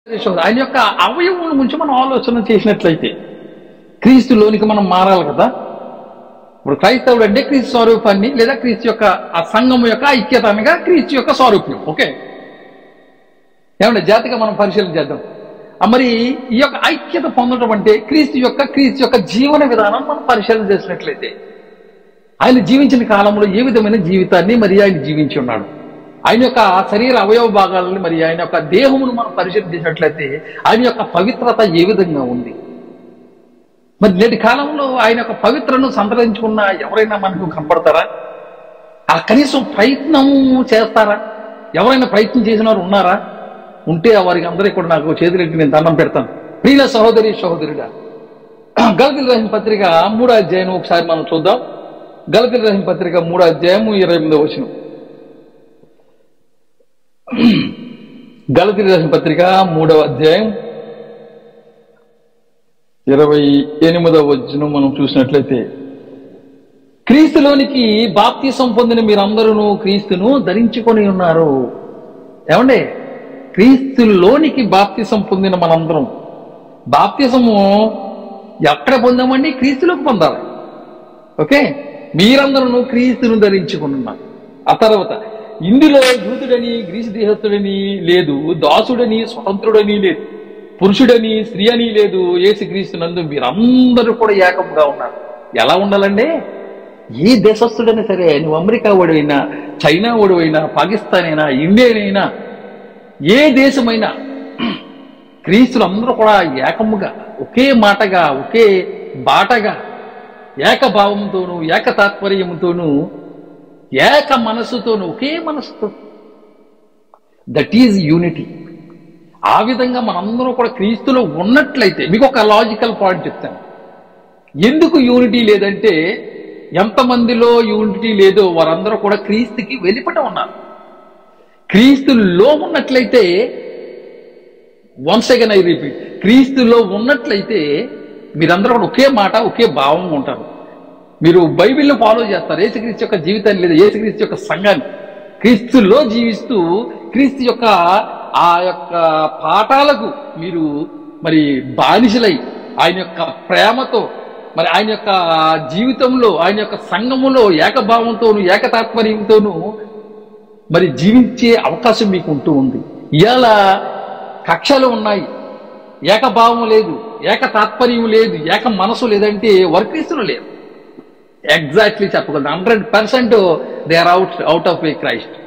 ఆయన యొక్క అవయవం గురించి మనం ఆలోచన చేసినట్లయితే క్రీస్తులోనికి మనం మారాలి కదా ఇప్పుడు క్రైస్తవుడు అంటే క్రీస్తు స్వరూపాన్ని లేదా క్రీస్తు యొక్క ఆ సంఘం యొక్క ఐక్యత అనగా క్రీస్తు యొక్క స్వరూప్యం ఓకే ఏమంటే జాతిగా మనం పరిశీలన చేద్దాం ఆ మరి ఈ యొక్క ఐక్యత పొందడం అంటే క్రీస్తు యొక్క క్రీస్తు యొక్క జీవన విధానం మనం పరిశీలన చేసినట్లయితే ఆయన జీవించిన కాలంలో ఏ విధమైన జీవితాన్ని మరి ఆయన జీవించి ఉన్నాడు ఆయన యొక్క శరీర అవయవ భాగాలని మరి ఆయన యొక్క దేహమును మనం పరిశీలన చేసినట్లయితే ఆయన యొక్క పవిత్రత ఏ విధంగా ఉంది మరి నేటి కాలంలో ఆయన యొక్క పవిత్రను సంతరించుకున్న ఎవరైనా మనకు కనపడతారా ఆ కనీసం ప్రయత్నం చేస్తారా ఎవరైనా ప్రయత్నం చేసిన వారు ఉన్నారా ఉంటే వారికి అందరికీ కూడా నాకు చేతులెట్టి నేను దండం పెడతాను ప్రియుల సహోదరి సహోదరుడా గల్గిల్ రహీం పత్రిక మూడో అధ్యాయం ఒకసారి మనం చూద్దాం గల్గిల్ రహీం పత్రిక మూడో అధ్యాయం ఇరవై ఎనిమిదో వచ్చిన గలతి రాసిన పత్రిక మూడవ అధ్యాయం ఇరవై ఎనిమిదవ వచ్చిన మనం చూసినట్లయితే క్రీస్తులోనికి బాప్తిసం పొందిన మీరందరూ క్రీస్తును ధరించుకొని ఉన్నారు ఏమండి క్రీస్తులోనికి బాప్తిసం పొందిన మనందరం బాప్తిసము ఎక్కడ పొందామండి క్రీస్తులోకి పొందాలి ఓకే మీరందరూ క్రీస్తును ధరించుకున్నారు ఆ తర్వాత ఇందులో యూదుడని గ్రీసు దేహస్తుడని లేదు దాసుడని స్వతంత్రుడని లేదు పురుషుడని స్త్రీ అని లేదు ఏసు క్రీస్తునందు మీరందరూ కూడా ఏకంగా ఉన్నారు ఎలా ఉండాలండి ఏ దేశస్తుడైనా సరే నువ్వు అమెరికా ఓడివైనా చైనా ఓడివైనా పాకిస్తాన్ అయినా ఇండియన్ అయినా ఏ దేశమైనా క్రీస్తులు అందరూ కూడా ఏకముగా ఒకే మాటగా ఒకే బాటగా ఏకభావంతోనూ ఏక తాత్పర్యంతోనూ ఏక మనసుతోనూ ఒకే మనసుతో దట్ ఈజ్ యూనిటీ ఆ విధంగా మనందరూ కూడా క్రీస్తులో ఉన్నట్లయితే మీకు ఒక లాజికల్ పాయింట్ చెప్తాను ఎందుకు యూనిటీ లేదంటే ఎంతమందిలో యూనిటీ లేదో వారందరూ కూడా క్రీస్తుకి వెలిపట ఉన్నారు క్రీస్తులో ఉన్నట్లయితే వన్స్ అగైన్ ఐ రిపీట్ క్రీస్తులో ఉన్నట్లయితే మీరందరూ కూడా ఒకే మాట ఒకే భావంగా ఉంటారు మీరు బైబిల్ని ఫాలో చేస్తారు ఏసుక్రీస్తు యొక్క జీవితాన్ని లేదా ఏసుక్రీస్తు యొక్క సంఘాన్ని క్రీస్తులో జీవిస్తూ క్రీస్తు యొక్క ఆ యొక్క పాఠాలకు మీరు మరి బానిసలై ఆయన యొక్క ప్రేమతో మరి ఆయన యొక్క జీవితంలో ఆయన యొక్క సంఘములో ఏకభావంతోనూ ఏకతాత్పర్యంతోనూ మరి జీవించే అవకాశం మీకు ఉంటూ ఉంది ఇవాళ కక్షలు ఉన్నాయి ఏకభావం లేదు ఏక తాత్పర్యం లేదు ఏక మనసు లేదంటే వర్క్రీస్తులు లేదు ఎగ్జాక్ట్లీ చెప్పగలను hundred percent they are out out of a Christ